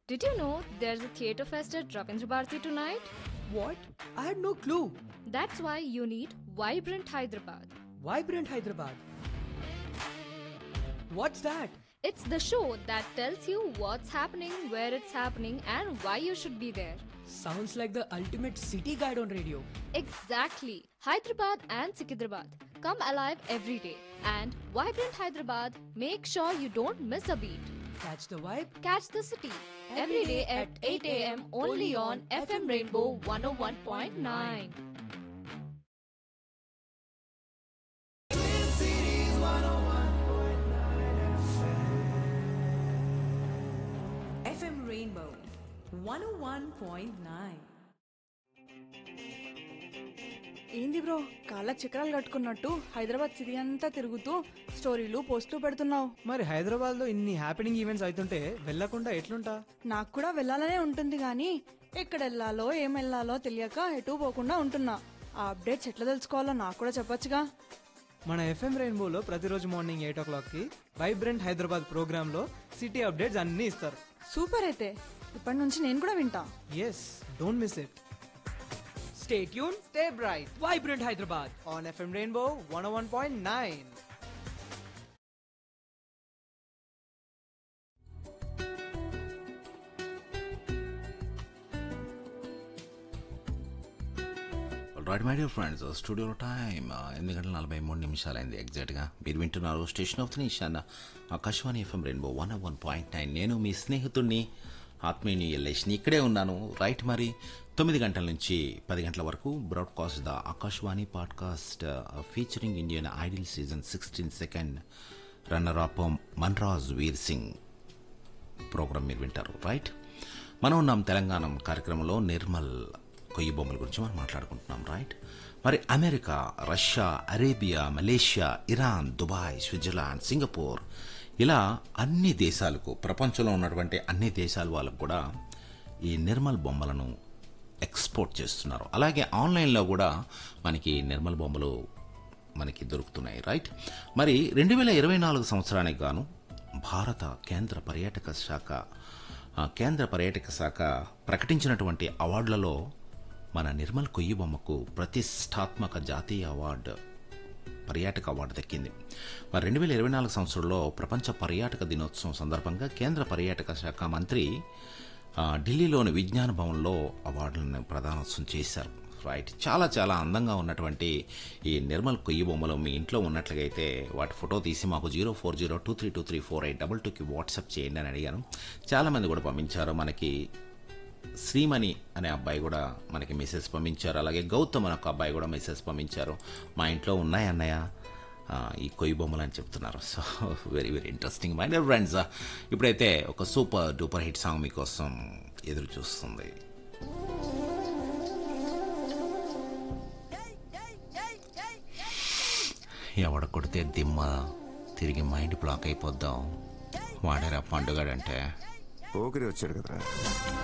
Did you know there's a theatre fest at Ravindra Bharati tonight? What? I had no clue. That's why you need Vibrant Hyderabad. Vibrant Hyderabad. What's that? It's the show that tells you what's happening, where it's happening, and why you should be there. Sounds like the ultimate city guide on radio. Exactly. Hyderabad and Sikidrabad. Come alive every day. And Vibrant Hyderabad, make sure you don't miss a beat. Catch the vibe. Catch the city every day at 8 a.m. only on FM Rainbow 101.9. FM Rainbow 101.9. ఏంది bro కాళ్ళకి చక్రాలు కట్టుకున్నట్టు Hyderabad city అంతా తిరుగుతూ స్టోరీలు పోస్టులు పెడుతున్నావు మరి హైదరాబాద్ లో ఇన్ని హ్యాపెనింగ్ ఈవెంట్స్ అవుతుంటే వెళ్ళకుండా ఎట్లుంటా నాకు కూడా వెళ్ళాలనే ఉంటుంది కానీ ఎక్కడ వెళ్ళాలో ఏం వెళ్ళాలో తెలియక ఎటు పోకుండా ఉంటున్నా ఆ అప్డేట్స్ ఎట్లా తెలుసుకోవాలో నాకు కూడా చెప్పొచ్చుగా మన ఎఫ్ఎం రెయిన్బోలో ప్రతిరోజు మార్నింగ్ ఎయిట్ ఓ క్లాక్ కి వైబ్రెంట్ హైదరాబాద్ ప్రోగ్రామ్ లో సిటీ అప్డేట్స్ అన్ని ఇస్తారు సూపర్ అయితే ఇప్పటి నుంచి నేను కూడా వింటా yes don't miss it Stay tuned. Stay bright. Vibrant Hyderabad. On FM Rainbow one one point nine right my dear friends studio time ఎనిమిది గంటల నలభై మూడు నిమిషాలైంది ఎగ్జాక్ట్గా మీరు వింటున్నారు station of the nation Akashvani FM Rainbow one one point nine నేను మీ స్నేహితుడిని ఆత్మీయుని ఎల్లేష్ని ఇక్కడే ఉన్నాను రైట్ మరి తొమ్మిది గంటల నుంచి పది గంటల వరకు broadcast the Akashvani podcast featuring Indian Idol season sixteen second runner up Manraj Veer Singh program మీరు వింటారు రైట్ మనం ఉన్నాం తెలంగాణ కార్యక్రమంలో నిర్మల్ కొయ్యి బొమ్మల గురించి మనం మాట్లాడుకుంటున్నాం రైట్ మరి America Russia Arabia Malaysia Iran Dubai Switzerland Singapore ఇలా అన్ని దేశాలకు ప్రపంచంలో ఉన్నటువంటి అన్ని దేశాల వాళ్ళకు కూడా ఈ నిర్మల్ బొమ్మలను ఎక్స్పోర్ట్ చేస్తున్నారు అలాగే ఆన్లైన్లో కూడా మనకి నిర్మల్ బొమ్మలు మనకి దొరుకుతున్నాయి రైట్ మరి రెండు వేల ఇరవై నాలుగు సంవత్సరానికి గాను భారత కేంద్ర పర్యాటక శాఖ ఆ, కేంద్ర పర్యాటక శాఖ ప్రకటించినటువంటి అవార్డులలో మన నిర్మల్ కొయ్యి బొమ్మకు ప్రతిష్టాత్మక జాతీయ అవార్డు పర్యాటక అవార్డు దక్కింది మరి రెండు వేల ఇరవై నాలుగు సంవత్సరంలో ప్రపంచ పర్యాటక దినోత్సవం సందర్భంగా కేంద్ర పర్యాటక శాఖ మంత్రి ఆ, ఢిల్లీలోని విజ్ఞాన భవన్లో అవార్డులను ప్రదానోత్సవం చేశారు రైట్ చాలా చాలా అందంగా ఉన్నటువంటి ఈ నిర్మల్ కొయ్యి బొమ్మలు మీ ఇంట్లో ఉన్నట్లయితే వాటి ఫోటో తీసి మాకు zero four zero two three two three four eight double టూకి వాట్సాప్ చేయండి అని అడిగాను చాలామంది కూడా పంపించారు మనకి శ్రీమణి అనే అబ్బాయి కూడా మనకి మెసేజ్ పంపించారు అలాగే గౌతమ్ అనే ఒక అబ్బాయి కూడా మెసేజ్ పంపించారు మా ఇంట్లో ఉన్నాయి అన్నయ్య ఆ, ఈ కొయ్యి బొమ్మలు అని చెప్తున్నారు so very very interesting my dear friends ఇప్పుడైతే ఒక సూపర్ డూపర్ హిట్ సాంగ్ మీకోసం ఎదురు చూస్తుంది ఎవడ కొడితే దిమ్మ తిరిగి మైండ్ బ్లాక్ అయిపోద్దాం వాడేరా పండుగడంటే పోకిరి వచ్చాడు కదరా